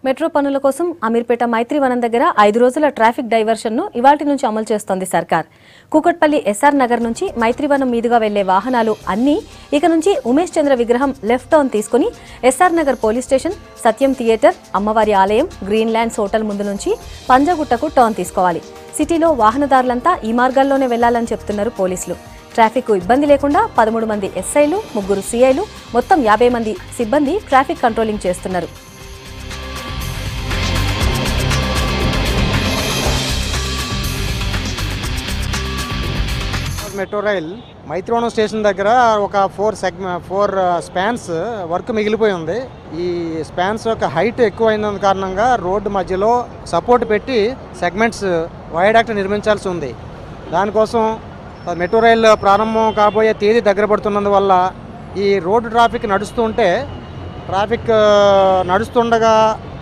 metro పనుల కోసం అమీర్పేట మైత్రివనం దగ్గర ఐదు రోజుల ట్రాఫిక్ డైవర్షన్ను ఇవాటి నుంచి అమలు చేస్తోంది సర్కార్ కూకట్పల్లి ఎస్ఆర్ నగర్ నుంచి మైత్రివనం మీదుగా వెళ్లే వాహనాలు అన్నీ ఇక నుంచి ఉమేష్ చంద్ర విగ్రహం లెఫ్ట్ టర్న్ తీసుకుని S R Nagar police station Satyam theatre అమ్మవారి ఆలయం గ్రీన్ ల్యాండ్స్ హోటల్ ముందు నుంచి పంజగుట్టకు టర్న్ తీసుకోవాలి సిటీలో వాహనదారులంతా ఈ మార్గాల్లోనే వెళ్లాలని చెప్తున్నారు పోలీసులు ట్రాఫిక్ ఇబ్బంది లేకుండా పదమూడు మంది ఎస్ఐలు ముగ్గురు సిఐలు మొత్తం యాభై మంది సిబ్బంది ట్రాఫిక్ కంట్రోలింగ్ చేస్తున్నారు మెట్రో రైల్ మైత్రివనం స్టేషన్ దగ్గర ఒక ఫోర్ సెగ్మ ఫోర్ స్పాన్స్ వర్క్ మిగిలిపోయి ఉంది ఈ స్పాన్స్ యొక్క హైట్ ఎక్కువైన కారణంగా రోడ్డు మధ్యలో సపోర్ట్ పెట్టి సెగ్మెంట్స్ వైడాక్ట్ నిర్మించాల్సి ఉంది దానికోసం మెట్రో రైల్ ప్రారంభం కాబోయే తేదీ దగ్గర పడుతున్నందువల్ల ఈ రోడ్డు ట్రాఫిక్ నడుస్తుంటే ట్రాఫిక్ ఆ, నడుస్తుండగా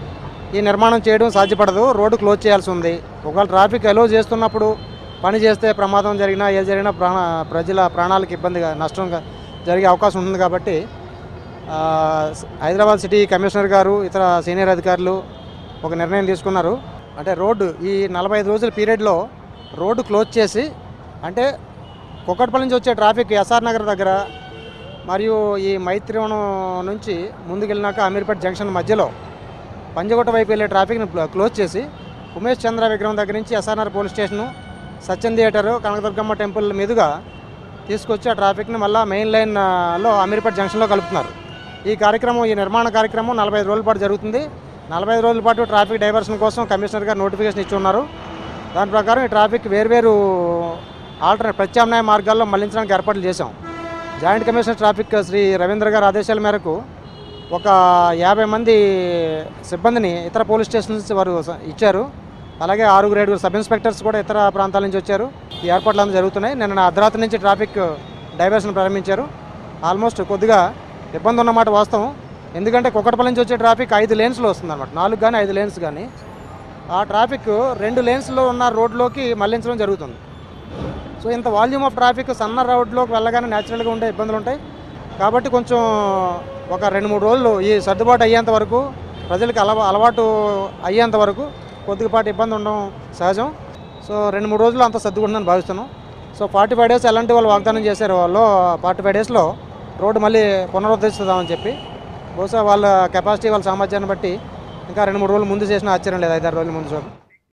ఈ నిర్మాణం చేయడం సాధ్యపడదు రోడ్డు క్లోజ్ చేయాల్సి ఉంది ఒకవేళ ట్రాఫిక్ అలో చేస్తున్నప్పుడు పని చేస్తే ప్రమాదం జరిగినా ఏ జరిగినా ప్రాణ ప్రజల ప్రాణాలకు ఇబ్బందిగా నష్టంగా జరిగే అవకాశం ఉంటుంది కాబట్టి ఆ, హైదరాబాద్ సిటీ కమిషనర్ గారు ఇతర సీనియర్ అధికారులు ఒక నిర్ణయం తీసుకున్నారు అంటే రోడ్డు ఈ నలభై ఐదు రోజుల పీరియడ్లో రోడ్డు క్లోజ్ చేసి అంటే కుక్కట్పల్లి నుంచి వచ్చే ట్రాఫిక్ ఎస్ఆర్ నగర్ దగ్గర మరియు ఈ మైత్రివనం నుంచి ముందుకెళ్ళినాక అమీర్పేట్ జంక్షన్ మధ్యలో పంజగుట్ట వైపు వెళ్ళే ట్రాఫిక్ని బ్ల- క్లోజ్ చేసి ఉమేష్ చంద్ర విగ్రహం దగ్గర నుంచి S R R police station Satyam theatre Kanakadurgamma temple మీదుగా తీసుకొచ్చి ఆ ట్రాఫిక్ని మళ్ళీ మెయిన్ లైన్ ఆ, లో అమీర్పేట్ జంక్షన్లో కలుపుతున్నారు ఈ కార్యక్రమం ఈ నిర్మాణ కార్యక్రమం నలభై ఐదు రోజుల పాటు జరుగుతుంది నలభై ఐదు రోజుల పాటు ట్రాఫిక్ డైవర్షన్ కోసం కమిషనర్ గారు నోటిఫికేషన్ ఇచ్చి ఉన్నారు దాని ప్రకారం ఈ ట్రాఫిక్ వేర్వేరు ఆల్టర్నేట్ ప్రత్యామ్నాయ మార్గాల్లో మళ్లించడానికి ఏర్పాట్లు చేశాం joint commissioner traffic Shri Ravindra గారి ఆదేశాల మేరకు ఒక యాభై మంది సిబ్బందిని ఇతర పోలీస్ స్టేషన్ నుంచి వారు స- ఇచ్చారు అలాగే ఆరుగురు ఏడుగురు సబ్ ఇన్స్పెక్టర్స్ కూడా ఇతర ప్రాంతాల నుంచి వచ్చారు ఈ ఏర్పాట్లు అంతా జరుగుతున్నాయి నిన్న అర్ధరాత్రి నుంచి ట్రాఫిక్ డైవర్షన్ ప్రారంభించారు ఆల్మోస్ట్ కొద్దిగా ఇబ్బంది ఉన్నమాట వాస్తవం ఎందుకంటే కుక్కటపల్లి నుంచి వచ్చే ట్రాఫిక్ ఐదు లేన్స్లో వస్తుంది అనమాట నాలుగు కానీ ఐదు లేన్స్ కానీ ఆ ట్రాఫిక్ రెండు లేన్స్లో ఉన్న రోడ్లోకి మళ్లించడం జరుగుతుంది సో ఇంత వాల్యూమ్ ఆఫ్ ట్రాఫిక్ సన్న రోడ్లోకి వెళ్ళగానే న్యాచురల్గా ఉండే ఇబ్బందులు ఉంటాయి కాబట్టి కొంచెం ఒక రెండు మూడు రోజులు ఈ సర్దుబాటు అయ్యేంత వరకు ప్రజలకు అలవా అలవాటు అయ్యేంత వరకు కొద్దిపాటి ఇబ్బంది ఉండడం సహజం సో రెండు మూడు రోజులు అంత సర్దుకుంటుందని భావిస్తున్నాం సో ఫార్టీ ఫైవ్ డేస్ ఎలాంటి వాళ్ళు వాగ్దానం చేశారు వాళ్ళు ఫార్టీ ఫైవ్ డేస్లో రోడ్డు మళ్ళీ పునరుద్ధరిస్తుందామని చెప్పి బహుశా వాళ్ళ కెపాసిటీ వాళ్ళ సామర్థ్యాన్ని బట్టి ఇంకా రెండు మూడు రోజులు ముందు చేసిన ఆశ్చర్యం లేదు ఐదారు రోజుల ముందు చూడండి